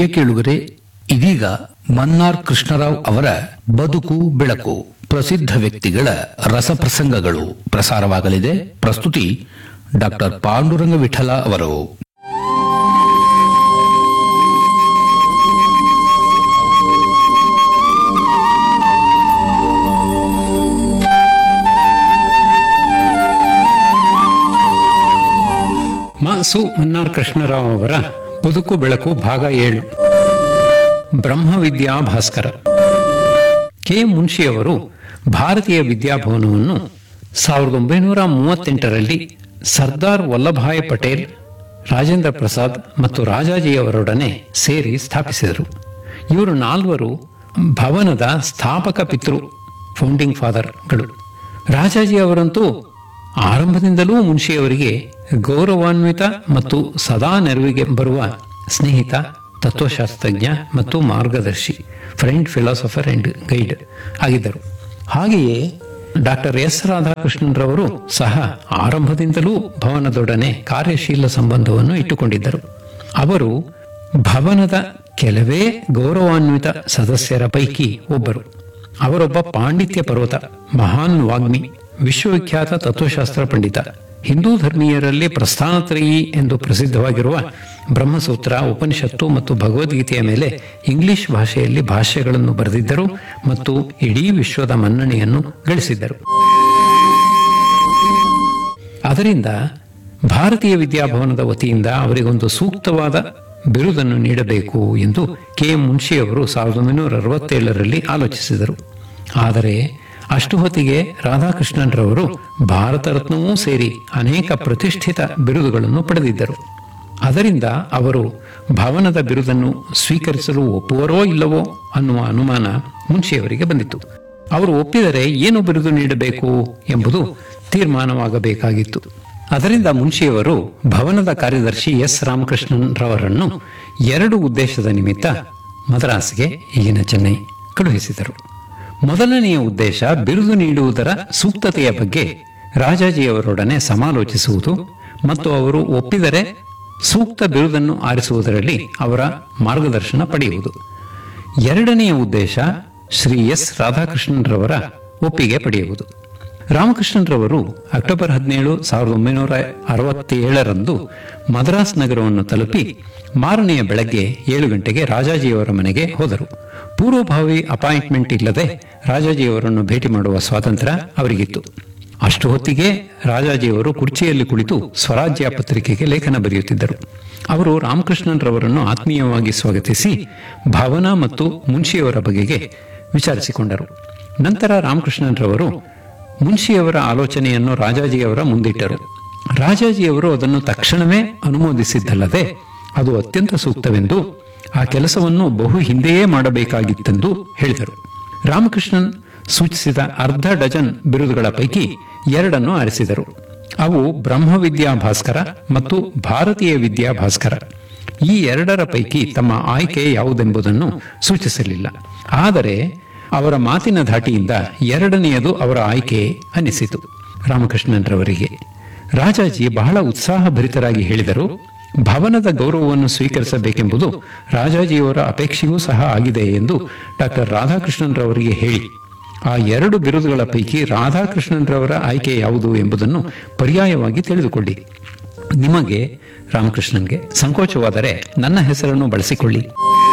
ಪ್ರಿಯ ಕೇಳುಗರೆ ಇದೀಗ ಮನ್ನಾರ್ ಕೃಷ್ಣರಾವ್ ಅವರ ಬದುಕು ಬೆಳಕು ಪ್ರಸಿದ್ಧ ವ್ಯಕ್ತಿಗಳ ರಸಪ್ರಸಂಗಗಳು ಪ್ರಸಾರವಾಗಲಿದೆ ಪ್ರಸ್ತುತಿ ಡಾಕ್ಟರ್ ಪಾಂಡುರಂಗ ವಿಠಲ ಅವರು ಮಾಸು ಮನ್ನಾರ್ ಕೃಷ್ಣರಾವ್ ಅವರ ಬದುಕು ಬೆಳಕು ಭಾಗ ಏಳು ಬ್ರಹ್ಮವಿದ್ಯಾ ಭಾಸ್ಕರ ಕೆ ಮುನ್ಷಿಯವರು ಭಾರತೀಯ ವಿದ್ಯಾಭವನವನ್ನು ಸಾವಿರದ ಒಂಬೈನೂರ ಮೂವತ್ತೆಂಟರಲ್ಲಿ ಸರ್ದಾರ್ ವಲ್ಲಭಾಯ್ ಪಟೇಲ್ ರಾಜೇಂದ್ರ ಪ್ರಸಾದ್ ಮತ್ತು ರಾಜಾಜಿಯವರೊಡನೆ ಸೇರಿ ಸ್ಥಾಪಿಸಿದರು ಇವರು ನಾಲ್ವರು ಭವನದ ಸ್ಥಾಪಕ ಪಿತೃ ಫೌಂಡಿಂಗ್ ಫಾದರ್ಗಳು ರಾಜಾಜಿ ಅವರಂತೂ ಆರಂಭದಿಂದಲೂ ಮುನ್ಷಿಯವರಿಗೆ ಗೌರವಾನ್ವಿತ ಮತ್ತು ಸದಾ ನೆರವಿಗೆ ಬರುವ ಸ್ನೇಹಿತ ತತ್ವಶಾಸ್ತ್ರಜ್ಞ ಮತ್ತು ಮಾರ್ಗದರ್ಶಿ ಫ್ರೆಂಡ್ ಫಿಲಾಸಫರ್ ಅಂಡ್ ಗೈಡ್ ಆಗಿದ್ದರು ಹಾಗೆಯೇ ಡಾಕ್ಟರ್ ಎಸ್ ರಾಧಾಕೃಷ್ಣನ್ರವರು ಸಹ ಆರಂಭದಿಂದಲೂ ಭವನದೊಡನೆ ಕಾರ್ಯಶೀಲ ಸಂಬಂಧವನ್ನು ಇಟ್ಟುಕೊಂಡಿದ್ದರು ಅವರು ಭವನದ ಕೆಲವೇ ಗೌರವಾನ್ವಿತ ಸದಸ್ಯರ ಪೈಕಿ ಒಬ್ಬರು ಅವರೊಬ್ಬ ಪಾಂಡಿತ್ಯ ಪರ್ವತ ಮಹಾನ್ ವಾಗ್ಮಿ ವಿಶ್ವವಿಖ್ಯಾತ ತತ್ವಶಾಸ್ತ್ರ ಪಂಡಿತ ಹಿಂದೂ ಧರ್ಮೀಯರಲ್ಲಿ ಪ್ರಸ್ಥಾನತ್ರಯಿ ಎಂದು ಪ್ರಸಿದ್ಧವಾಗಿರುವ ಬ್ರಹ್ಮಸೂತ್ರ ಉಪನಿಷತ್ತು ಮತ್ತು ಭಗವದ್ಗೀತೆಯ ಮೇಲೆ ಇಂಗ್ಲಿಷ್ ಭಾಷೆಯಲ್ಲಿ ಭಾಷ್ಯಗಳನ್ನು ಬರೆದಿದ್ದರು ಮತ್ತು ಇಡೀ ವಿಶ್ವದ ಮನ್ನಣೆಯನ್ನು ಗಳಿಸಿದ್ದರು ಅದರಿಂದ ಭಾರತೀಯ ವಿದ್ಯಾಭವನದ ವತಿಯಿಂದ ಅವರಿಗೊಂದು ಸೂಕ್ತವಾದ ಬಿರುದನ್ನು ನೀಡಬೇಕು ಎಂದು ಕೆ ಮುನ್ಷಿಯವರು ಸಾವಿರದ ಒಂಬೈನೂರ ಅರವತ್ತೇಳರಲ್ಲಿ ಆಲೋಚಿಸಿದರು ಆದರೆ ಅಷ್ಟು ಹೊತ್ತಿಗೆ ರಾಧಾಕೃಷ್ಣನ್ರವರು ಭಾರತ ರತ್ನವೂ ಸೇರಿ ಅನೇಕ ಪ್ರತಿಷ್ಠಿತ ಬಿರುದುಗಳನ್ನು ಪಡೆದಿದ್ದರು ಅದರಿಂದ ಅವರು ಭವನದ ಬಿರುದನ್ನು ಸ್ವೀಕರಿಸಲು ಒಪ್ಪುವರೋ ಇಲ್ಲವೋ ಅನ್ನುವ ಅನುಮಾನ ಮುನ್ಷಿಯವರಿಗೆ ಬಂದಿತ್ತು ಅವರು ಒಪ್ಪಿದರೆ ಏನು ಬಿರುದು ನೀಡಬೇಕು ಎಂಬುದು ತೀರ್ಮಾನವಾಗಬೇಕಾಗಿತ್ತು ಅದರಿಂದ ಮುನ್ಷಿಯವರು ಭವನದ ಕಾರ್ಯದರ್ಶಿ ಎಸ್ ರಾಮಕೃಷ್ಣನ್ ರವರನ್ನು ಎರಡು ಉದ್ದೇಶದ ನಿಮಿತ್ತ ಮದ್ರಾಸ್ಗೆ ಈಗಿನ ಚೆನ್ನೈ ಕಳುಹಿಸಿದರು ಮೊದಲನೆಯ ಉದ್ದೇಶ ಬಿರುದು ನೀಡುವುದರ ಸೂಕ್ತತೆಯ ಬಗ್ಗೆ ರಾಜಾಜಿಯವರೊಡನೆ ಸಮಾಲೋಚಿಸುವುದು ಮತ್ತು ಅವರು ಒಪ್ಪಿದರೆ ಸೂಕ್ತ ಬಿರುದನ್ನು ಆರಿಸುವುದರಲ್ಲಿ ಅವರ ಮಾರ್ಗದರ್ಶನ ಪಡೆಯುವುದು ಎರಡನೆಯ ಉದ್ದೇಶ ಶ್ರೀ ಎಸ್ ರಾಧಾಕೃಷ್ಣನ್ರವರ ಒಪ್ಪಿಗೆ ಪಡೆಯುವುದು ರಾಮಕೃಷ್ಣನ್ರವರು ಅಕ್ಟೋಬರ್ ಹದಿನೇಳು ಸಾವಿರದ ಒಂಬೈನೂರ ಅರವತ್ತೇಳರಂದು ಮದ್ರಾಸ್ ನಗರವನ್ನು ತಲುಪಿ ಮಾರನೆಯ ಬೆಳಗ್ಗೆ ಏಳು ಗಂಟೆಗೆ ರಾಜಾಜಿಯವರ ಮನೆಗೆ ಹೋದರು ಪೂರ್ವಭಾವಿ ಅಪಾಯಿಂಟ್ಮೆಂಟ್ ಇಲ್ಲದೆ ರಾಜಾಜಿಯವರನ್ನು ಭೇಟಿ ಮಾಡುವ ಸ್ವಾತಂತ್ರ್ಯ ಅವರಿಗಿತ್ತು ಅಷ್ಟು ಹೊತ್ತಿಗೆ ರಾಜಾಜಿಯವರು ಕುರ್ಚಿಯಲ್ಲಿ ಕುಳಿತು ಸ್ವರಾಜ್ಯ ಪತ್ರಿಕೆಗೆ ಲೇಖನ ಬರೆಯುತ್ತಿದ್ದರು ಅವರು ರಾಮಕೃಷ್ಣನ್ರವರನ್ನು ಆತ್ಮೀಯವಾಗಿ ಸ್ವಾಗತಿಸಿ ಭಾವನಾ ಮತ್ತು ಮುನ್ಷಿಯವರ ಬಗೆಗೆ ವಿಚಾರಿಸಿಕೊಂಡರು ನಂತರ ರಾಮಕೃಷ್ಣನ್ರವರು ಮುನ್ಷಿಯವರ ಆಲೋಚನೆಯನ್ನು ರಾಜಾಜಿಯವರ ಮುಂದಿಟ್ಟರು ರಾಜಾಜಿಯವರು ಅದನ್ನು ತಕ್ಷಣವೇ ಅನುಮೋದಿಸಿದ್ದಲ್ಲದೆ ಅದು ಅತ್ಯಂತ ಸೂಕ್ತವೆಂದು ಆ ಕೆಲಸವನ್ನು ಬಹು ಹಿಂದೆಯೇ ಮಾಡಬೇಕಾಗಿತ್ತೆಂದು ಹೇಳಿದರು ರಾಮಕೃಷ್ಣನ್ ಸೂಚಿಸಿದ ಅರ್ಧ ಡಜನ್ ಬಿರುದುಗಳ ಪೈಕಿ ಎರಡನ್ನು ಆರಿಸಿದರು ಅವು ಬ್ರಹ್ಮವಿದ್ಯಾ ಭಾಸ್ಕರ ಮತ್ತು ಭಾರತೀಯ ವಿದ್ಯಾ ಭಾಸ್ಕರ ಈ ಎರಡರ ಪೈಕಿ ತಮ್ಮ ಆಯ್ಕೆ ಯಾವುದೆಂಬುದನ್ನು ಸೂಚಿಸಲಿಲ್ಲ ಆದರೆ ಅವರ ಮಾತಿನ ಧಾಟಿಯಿಂದ ಎರಡನೆಯದು ಅವರ ಆಯ್ಕೆ ಅನ್ನಿಸಿತು ರಾಮಕೃಷ್ಣನ್ರವರಿಗೆ ರಾಜಾಜಿ ಬಹಳ ಉತ್ಸಾಹಭರಿತರಾಗಿ ಹೇಳಿದರು ಭವನದ ಗೌರವವನ್ನು ಸ್ವೀಕರಿಸಬೇಕೆಂಬುದು ರಾಜಾಜಿಯವರ ಅಪೇಕ್ಷೆಯೂ ಸಹ ಆಗಿದೆ ಎಂದು ಡಾಕ್ಟರ್ ರಾಧಾಕೃಷ್ಣನ್ರವರಿಗೆ ಹೇಳಿ ಆ ಎರಡು ಬಿರುದುಗಳ ಪೈಕಿ ರಾಧಾಕೃಷ್ಣನ್ರವರ ಆಯ್ಕೆ ಯಾವುದು ಎಂಬುದನ್ನು ಪರ್ಯಾಯವಾಗಿ ತಿಳಿದುಕೊಳ್ಳಿ ನಿಮಗೆ ರಾಮಕೃಷ್ಣನ್ಗೆ ಸಂಕೋಚವಾದರೆ ನನ್ನ ಹೆಸರನ್ನು ಬಳಸಿಕೊಳ್ಳಿ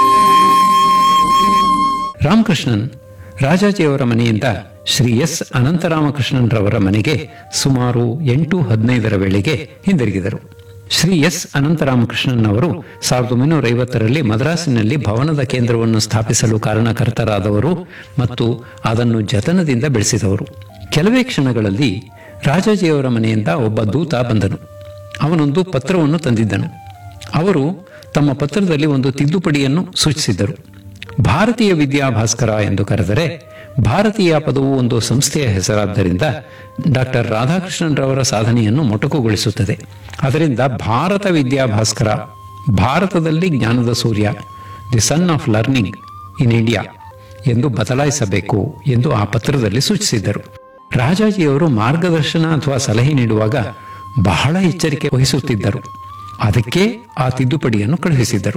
ರಾಮಕೃಷ್ಣನ್ ರಾಜಾಜಿಯವರ ಮನೆಯಿಂದ ಶ್ರೀ ಎಸ್ ಅನಂತರಾಮಕೃಷ್ಣನ್ರವರ ಮನೆಗೆ ಸುಮಾರು ಎಂಟು ಹದಿನೈದರ ವೇಳೆಗೆ ಹಿಂದಿರುಗಿದರು ಶ್ರೀ ಎಸ್ ಅನಂತರಾಮಕೃಷ್ಣನ್ ಅವರು ಸಾವಿರದ ಒಂಬೈನೂರ ಐವತ್ತರಲ್ಲಿ ಮದ್ರಾಸಿನಲ್ಲಿ ಭವನದ ಕೇಂದ್ರವನ್ನು ಸ್ಥಾಪಿಸಲು ಕಾರಣಕರ್ತರಾದವರು ಮತ್ತು ಅದನ್ನು ಜತನದಿಂದ ಬೆಳೆಸಿದವರು ಕೆಲವೇ ಕ್ಷಣಗಳಲ್ಲಿ ರಾಜಾಜಿಯವರ ಮನೆಯಿಂದ ಒಬ್ಬ ದೂತ ಬಂದನು ಅವನೊಂದು ಪತ್ರವನ್ನು ತಂದಿದ್ದನು ಅವರು ತಮ್ಮ ಪತ್ರದಲ್ಲಿ ಒಂದು ತಿದ್ದುಪಡಿಯನ್ನು ಸೂಚಿಸಿದ್ದರು ಭಾರತೀಯ ವಿದ್ಯಾಭಾಸ್ಕರ ಎಂದು ಕರೆದರೆ ಭಾರತೀಯ ಪದವು ಒಂದು ಸಂಸ್ಥೆಯ ಹೆಸರಾದ್ದರಿಂದ ಡಾಕ್ಟರ್ ರಾಧಾಕೃಷ್ಣನ್ರವರ ಸಾಧನೆಯನ್ನು ಮೊಟಕುಗೊಳಿಸುತ್ತದೆ ಅದರಿಂದ ಭಾರತ ವಿದ್ಯಾಭಾಸ್ಕರ ಭಾರತದಲ್ಲಿ ಜ್ಞಾನದ ಸೂರ್ಯ the sun of learning in India ಎಂದು ಬದಲಾಯಿಸಬೇಕು ಎಂದು ಆ ಪತ್ರದಲ್ಲಿ ಸೂಚಿಸಿದ್ದರು ರಾಜಾಜಿಯವರು ಮಾರ್ಗದರ್ಶನ ಅಥವಾ ಸಲಹೆ ನೀಡುವಾಗ ಬಹಳ ಎಚ್ಚರಿಕೆ ವಹಿಸುತ್ತಿದ್ದರು ಅದಕ್ಕೆ ಆ ತಿದ್ದುಪಡಿಯನ್ನು ಕಳುಹಿಸಿದ್ದರು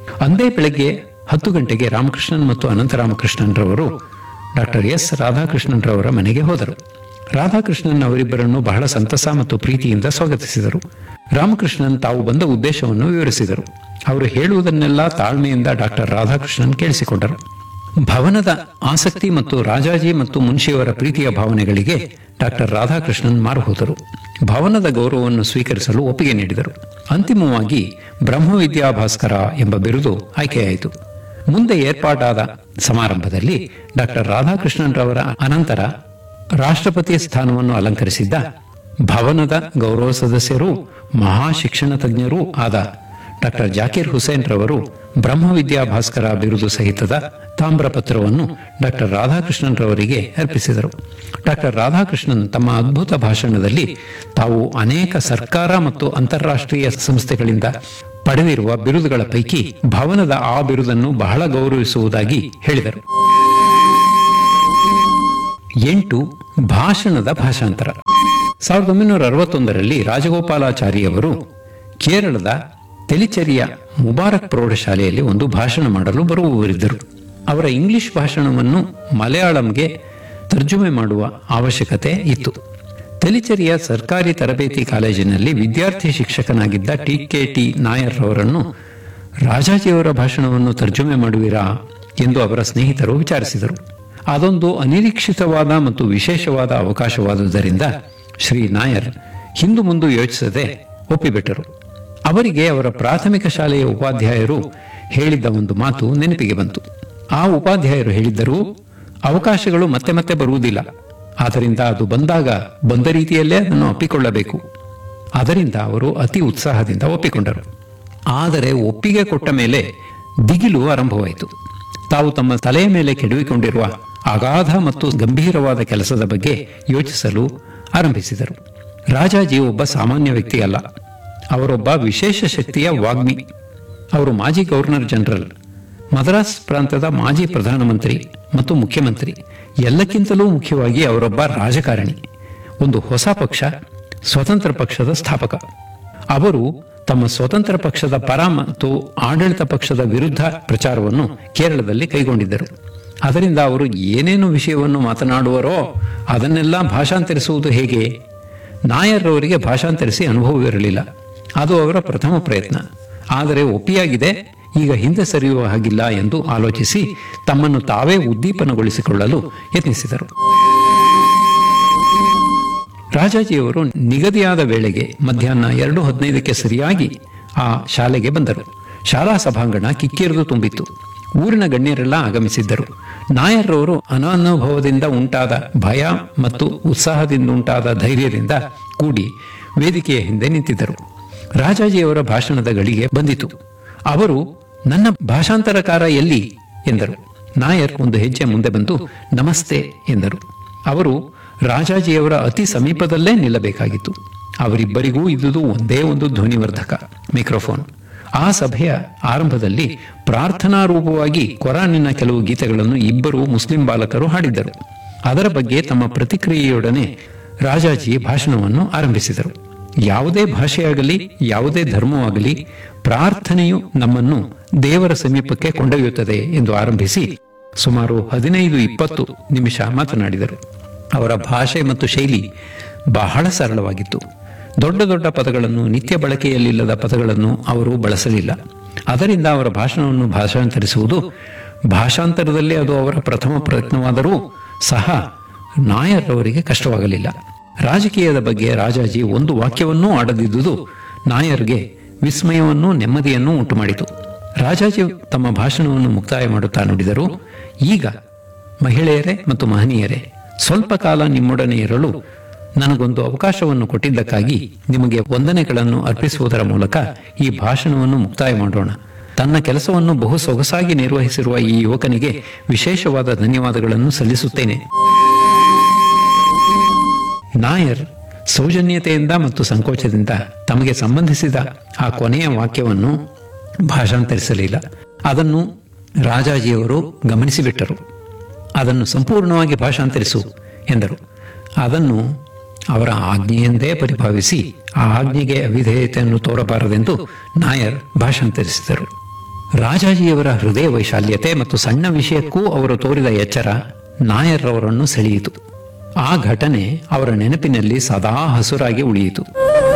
ಅಂದೇ ಬೆಳಗ್ಗೆ ಹತ್ತು ಗಂಟೆಗೆ ರಾಮಕೃಷ್ಣನ್ ಮತ್ತು ಅನಂತರಾಮಕೃಷ್ಣನ್ ರವರು ಡಾಕ್ಟರ್ ಎಸ್ ರಾಧಾಕೃಷ್ಣನ್ ರವರ ಮನೆಗೆ ಹೋದರು ರಾಧಾಕೃಷ್ಣನ್ ಅವರಿಬ್ಬರನ್ನು ಬಹಳ ಸಂತಸ ಮತ್ತು ಪ್ರೀತಿಯಿಂದ ಸ್ವಾಗತಿಸಿದರು ರಾಮಕೃಷ್ಣನ್ ತಾವು ಬಂದ ಉದ್ದೇಶವನ್ನು ವಿವರಿಸಿದರು ಅವರು ಹೇಳುವುದನ್ನೆಲ್ಲ ತಾಳ್ಮೆಯಿಂದ ಡಾಕ್ಟರ್ ರಾಧಾಕೃಷ್ಣನ್ ಕೇಳಿಸಿಕೊಂಡರು ಭವನದ ಆಸಕ್ತಿ ಮತ್ತು ರಾಜಾಜಿ ಮತ್ತು ಮುನ್ಷಿಯವರ ಪ್ರೀತಿಯ ಭಾವನೆಗಳಿಗೆ ಡಾಕ್ಟರ್ ರಾಧಾಕೃಷ್ಣನ್ ಮಾರುಹೋದರು ಭವನದ ಗೌರವವನ್ನು ಸ್ವೀಕರಿಸಲು ಒಪ್ಪಿಗೆ ನೀಡಿದರು ಅಂತಿಮವಾಗಿ ಬ್ರಹ್ಮವಿದ್ಯಾಭಾಸ್ಕರ ಎಂಬ ಬಿರುದು ಆಯ್ಕೆಯಾಯಿತು ಮುಂದೆ ಏರ್ಪಾಟಾದ ಸಮಾರಂಭದಲ್ಲಿ ಡಾಕ್ಟರ್ ರಾಧಾಕೃಷ್ಣನ್ ರವರ ಅನಂತರ ರಾಷ್ಟ್ರಪತಿ ಸ್ಥಾನವನ್ನು ಅಲಂಕರಿಸಿದ್ದ ಭವನದ ಗೌರವ ಸದಸ್ಯರೂ ಮಹಾಶಿಕ್ಷಣ ತಜ್ಞರೂ ಆದ ಡಾಕ್ಟರ್ ಜಾಕೀರ್ ಹುಸೇನ್ ರವರು ಬ್ರಹ್ಮವಿದ್ಯಾಭಾಸ್ಕರ ಬಿರುದು ಸಹಿತದ ತಾಮ್ರಪತ್ರವನ್ನು ಡಾಕ್ಟರ್ ರಾಧಾಕೃಷ್ಣನ್ ರವರಿಗೆ ಅರ್ಪಿಸಿದರು ಡಾಕ್ಟರ್ ರಾಧಾಕೃಷ್ಣನ್ ತಮ್ಮ ಅದ್ಭುತ ಭಾಷಣದಲ್ಲಿ ತಾವು ಅನೇಕ ಸರ್ಕಾರ ಮತ್ತು ಅಂತಾರಾಷ್ಟ್ರೀಯ ಸಂಸ್ಥೆಗಳಿಂದ ಪಡೆದಿರುವ ಬಿರುದುಗಳ ಪೈಕಿ ಭವನದ ಆ ಬಿರುದನ್ನು ಬಹಳ ಗೌರವಿಸುವುದಾಗಿ ಹೇಳಿದರು ಎಂಟು ಭಾಷಣದ ಭಾಷಾಂತರ ಸಾವಿರದ ಒಂಬೈನೂರ ಅರವತ್ತೊಂದರಲ್ಲಿ ರಾಜಗೋಪಾಲಾಚಾರಿಯವರು ಕೇರಳದ ತೆಲಿಚೆರಿಯ ಮುಬಾರಕ್ ಪ್ರೌಢಶಾಲೆಯಲ್ಲಿ ಒಂದು ಭಾಷಣ ಮಾಡಲು ಬರುವವರಿದ್ದರು ಅವರ ಇಂಗ್ಲಿಷ್ ಭಾಷಣವನ್ನು ಮಲಯಾಳಂಗೆ ತರ್ಜುಮೆ ಮಾಡುವ ಅವಶ್ಯಕತೆ ಇತ್ತು ತೆಲಿಚೆರಿಯ ಸರ್ಕಾರಿ ತರಬೇತಿ ಕಾಲೇಜಿನಲ್ಲಿ ವಿದ್ಯಾರ್ಥಿ ಶಿಕ್ಷಕನಾಗಿದ್ದ ಟಿ ಕೆ ಟಿ ನಾಯರ್ ಅವರನ್ನು ರಾಜಾಜಿಯವರ ಭಾಷಣವನ್ನು ತರ್ಜುಮೆ ಮಾಡುವಿರಾ ಎಂದು ಅವರ ಸ್ನೇಹಿತರು ವಿಚಾರಿಸಿದರು ಅದೊಂದು ಅನಿರೀಕ್ಷಿತವಾದ ಮತ್ತು ವಿಶೇಷವಾದ ಅವಕಾಶವಾದುದರಿಂದ ಶ್ರೀ ನಾಯರ್ ಹಿಂದು ಮುಂದು ಯೋಚಿಸದೆ ಒಪ್ಪಿಬಿಟ್ಟರು ಅವರಿಗೆ ಅವರ ಪ್ರಾಥಮಿಕ ಶಾಲೆಯ ಉಪಾಧ್ಯಾಯರು ಹೇಳಿದ್ದ ಒಂದು ಮಾತು ನೆನಪಿಗೆ ಬಂತು ಆ ಉಪಾಧ್ಯಾಯರು ಹೇಳಿದ್ದರು ಅವಕಾಶಗಳು ಮತ್ತೆ ಮತ್ತೆ ಬರುವುದಿಲ್ಲ ಆದ್ದರಿಂದ ಅದು ಬಂದಾಗ ಬಂದ ರೀತಿಯಲ್ಲೇ ಅದನ್ನು ಅಪ್ಪಿಕೊಳ್ಳಬೇಕು ಅದರಿಂದ ಅವರು ಅತಿ ಉತ್ಸಾಹದಿಂದ ಒಪ್ಪಿಕೊಂಡರು ಆದರೆ ಒಪ್ಪಿಗೆ ಕೊಟ್ಟ ಮೇಲೆ ದಿಗಿಲು ಆರಂಭವಾಯಿತು ತಾವು ತಮ್ಮ ತಲೆಯ ಮೇಲೆ ಕೆಡವಿಕೊಂಡಿರುವ ಅಗಾಧ ಮತ್ತು ಗಂಭೀರವಾದ ಕೆಲಸದ ಬಗ್ಗೆ ಯೋಚಿಸಲು ಆರಂಭಿಸಿದರು ರಾಜಾಜಿ ಒಬ್ಬ ಸಾಮಾನ್ಯ ವ್ಯಕ್ತಿಯಲ್ಲ ಅವರೊಬ್ಬ ವಿಶೇಷ ಶಕ್ತಿಯ ವಾಗ್ಮಿ ಅವರು ಮಾಜಿ ಗವರ್ನರ್ ಜನರಲ್ ಮದ್ರಾಸ್ ಪ್ರಾಂತದ ಮಾಜಿ ಪ್ರಧಾನಮಂತ್ರಿ ಮತ್ತು ಮುಖ್ಯಮಂತ್ರಿ ಎಲ್ಲಕ್ಕಿಂತಲೂ ಮುಖ್ಯವಾಗಿ ಅವರೊಬ್ಬ ರಾಜಕಾರಣಿ ಒಂದು ಹೊಸ ಪಕ್ಷ ಸ್ವತಂತ್ರ ಪಕ್ಷದ ಸ್ಥಾಪಕ ಅವರು ತಮ್ಮ ಸ್ವತಂತ್ರ ಪಕ್ಷದ ಪರ ಮತ್ತು ಆಡಳಿತ ಪಕ್ಷದ ವಿರುದ್ಧ ಪ್ರಚಾರವನ್ನು ಕೇರಳದಲ್ಲಿ ಕೈಗೊಂಡಿದ್ದರು ಅದರಿಂದ ಅವರು ಏನೇನು ವಿಷಯವನ್ನು ಮಾತನಾಡುವರೋ ಅದನ್ನೆಲ್ಲ ಭಾಷಾಂತರಿಸುವುದು ಹೇಗೆ ನಾಯರ್ ಅವರಿಗೆ ಭಾಷಾಂತರಿಸಿ ಅನುಭವವಿರಲಿಲ್ಲ ಅದು ಅವರ ಪ್ರಥಮ ಪ್ರಯತ್ನ ಆದರೆ ಒಪ್ಪಿಯಾಗಿದೆ ಈಗ ಹಿಂದೆ ಸರಿಯುವ ಹಾಗಿಲ್ಲ ಎಂದು ಆಲೋಚಿಸಿ ತಮ್ಮನ್ನು ತಾವೇ ಉದ್ದೀಪನಗೊಳಿಸಿಕೊಳ್ಳಲು ಯತ್ನಿಸಿದರು ರಾಜಾಜಿಯವರು ನಿಗದಿಯಾದ ವೇಳೆಗೆ ಮಧ್ಯಾಹ್ನ ಎರಡು ಹದಿನೈದಕ್ಕೆ ಸರಿಯಾಗಿ ಆ ಶಾಲೆಗೆ ಬಂದರು ಶಾಲಾ ಸಭಾಂಗಣ ಕಿಕ್ಕಿರಿದು ತುಂಬಿತ್ತು ಊರಿನ ಗಣ್ಯರೆಲ್ಲ ಆಗಮಿಸಿದ್ದರು ನಾಯರ್ರವರು ಅನಾನುಭವದಿಂದ ಉಂಟಾದ ಭಯ ಮತ್ತು ಉತ್ಸಾಹದಿಂದ ಉಂಟಾದ ಧೈರ್ಯದಿಂದ ಕೂಡಿ ವೇದಿಕೆಯ ಹಿಂದೆ ನಿಂತಿದ್ದರು ರಾಜಾಜಿಯವರ ಭಾಷಣದ ಗಳಿಗೆ ಬಂದಿತು ಅವರು ನನ್ನ ಭಾಷಾಂತರಕಾರ ಎಲ್ಲಿ ಎಂದರು ನಾಯರ್ ಒಂದು ಹೆಜ್ಜೆ ಮುಂದೆ ಬಂದು ನಮಸ್ತೆ ಎಂದರು ಅವರು ರಾಜಾಜಿಯವರ ಅತಿ ಸಮೀಪದಲ್ಲೇ ನಿಲ್ಲಬೇಕಾಗಿತ್ತು ಅವರಿಬ್ಬರಿಗೂ ಇದ್ದುದು ಒಂದೇ ಒಂದು ಧ್ವನಿವರ್ಧಕ ಮೈಕ್ರೋಫೋನ್ ಆ ಸಭೆಯ ಆರಂಭದಲ್ಲಿ ಪ್ರಾರ್ಥನಾ ರೂಪವಾಗಿ ಕೊರಾನಿನ ಕೆಲವು ಗೀತೆಗಳನ್ನು ಇಬ್ಬರು ಮುಸ್ಲಿಂ ಬಾಲಕರು ಹಾಡಿದ್ದರು ಅದರ ಬಗ್ಗೆ ತಮ್ಮ ಪ್ರತಿಕ್ರಿಯೆಯೊಡನೆ ರಾಜಾಜಿ ಭಾಷಣವನ್ನು ಆರಂಭಿಸಿದರು ಯಾವುದೇ ಭಾಷೆಯಾಗಲಿ ಯಾವುದೇ ಧರ್ಮವಾಗಲಿ ಪ್ರಾರ್ಥನೆಯು ನಮ್ಮನ್ನು ದೇವರ ಸಮೀಪಕ್ಕೆ ಕೊಂಡೊಯ್ಯುತ್ತದೆ ಎಂದು ಆರಂಭಿಸಿ ಸುಮಾರು ಹದಿನೈದು ಇಪ್ಪತ್ತು ನಿಮಿಷ ಮಾತನಾಡಿದರು ಅವರ ಭಾಷೆ ಮತ್ತು ಶೈಲಿ ಬಹಳ ಸರಳವಾಗಿತ್ತು ದೊಡ್ಡ ದೊಡ್ಡ ಪದಗಳನ್ನು ನಿತ್ಯ ಬಳಕೆಯಲ್ಲಿಲ್ಲದ ಪದಗಳನ್ನು ಅವರು ಬಳಸಲಿಲ್ಲ ಅದರಿಂದ ಅವರ ಭಾಷಣವನ್ನು ಭಾಷಾಂತರಿಸುವುದು ಭಾಷಾಂತರದಲ್ಲಿ ಅದು ಅವರ ಪ್ರಥಮ ಪ್ರಯತ್ನವಾದರೂ ಸಹ ನಾಯರ್ ಅವರಿಗೆ ಕಷ್ಟವಾಗಲಿಲ್ಲ ರಾಜಕೀಯದ ಬಗ್ಗೆ ರಾಜಾಜಿ ಒಂದು ವಾಕ್ಯವನ್ನೂ ಆಡದಿದ್ದುದು ನಾಯರ್ಗೆ ವಿಸ್ಮಯವನ್ನೂ ನೆಮ್ಮದಿಯನ್ನೂ ಉಂಟುಮಾಡಿತು ರಾಜಾಜಿ ತಮ್ಮ ಭಾಷಣವನ್ನು ಮುಕ್ತಾಯ ಮಾಡುತ್ತಾ ನುಡಿದರು ಈಗ ಮಹಿಳೆಯರೇ ಮತ್ತು ಮಹನೀಯರೇ ಸ್ವಲ್ಪ ಕಾಲ ನಿಮ್ಮೊಡನೆ ಇರಲು ನನಗೊಂದು ಅವಕಾಶವನ್ನು ಕೊಟ್ಟಿದ್ದಕ್ಕಾಗಿ ನಿಮಗೆ ವಂದನೆಗಳನ್ನು ಅರ್ಪಿಸುವುದರ ಮೂಲಕ ಈ ಭಾಷಣವನ್ನು ಮುಕ್ತಾಯ ಮಾಡೋಣ ತನ್ನ ಕೆಲಸವನ್ನು ಬಹು ಸೊಗಸಾಗಿ ನಿರ್ವಹಿಸಿರುವ ಈ ಯುವಕನಿಗೆ ವಿಶೇಷವಾದ ಧನ್ಯವಾದಗಳನ್ನು ಸಲ್ಲಿಸುತ್ತೇನೆ ನಾಯರ್ ಸೌಜನ್ಯತೆಯಿಂದ ಮತ್ತು ಸಂಕೋಚದಿಂದ ತಮಗೆ ಸಂಬಂಧಿಸಿದ ಆ ಕೊನೆಯ ವಾಕ್ಯವನ್ನು ಭಾಷಾಂತರಿಸಲಿಲ್ಲ ಅದನ್ನು ರಾಜಾಜಿಯವರು ಗಮನಿಸಿಬಿಟ್ಟರು ಅದನ್ನು ಸಂಪೂರ್ಣವಾಗಿ ಭಾಷಾಂತರಿಸು ಎಂದರು ಅದನ್ನು ಅವರ ಆಜ್ಞೆಯೆಂದೇ ಪರಿಭಾವಿಸಿ ಆ ಆಜ್ಞೆಗೆ ಅವಿಧೇಯತೆಯನ್ನು ತೋರಬಾರದೆಂದು ನಾಯರ್ ಭಾಷಾಂತರಿಸಿದರು ರಾಜಾಜಿಯವರ ಹೃದಯ ವೈಶಾಲ್ಯತೆ ಮತ್ತು ಸಣ್ಣ ವಿಷಯಕ್ಕೂ ಅವರು ತೋರಿದ ಎಚ್ಚರ ನಾಯರ್ರವರನ್ನು ಸೆಳೆಯಿತು ಆ ಘಟನೆ ಅವರ ನೆನಪಿನಲ್ಲಿ ಸದಾ ಹಸುರಾಗಿ ಉಳಿಯಿತು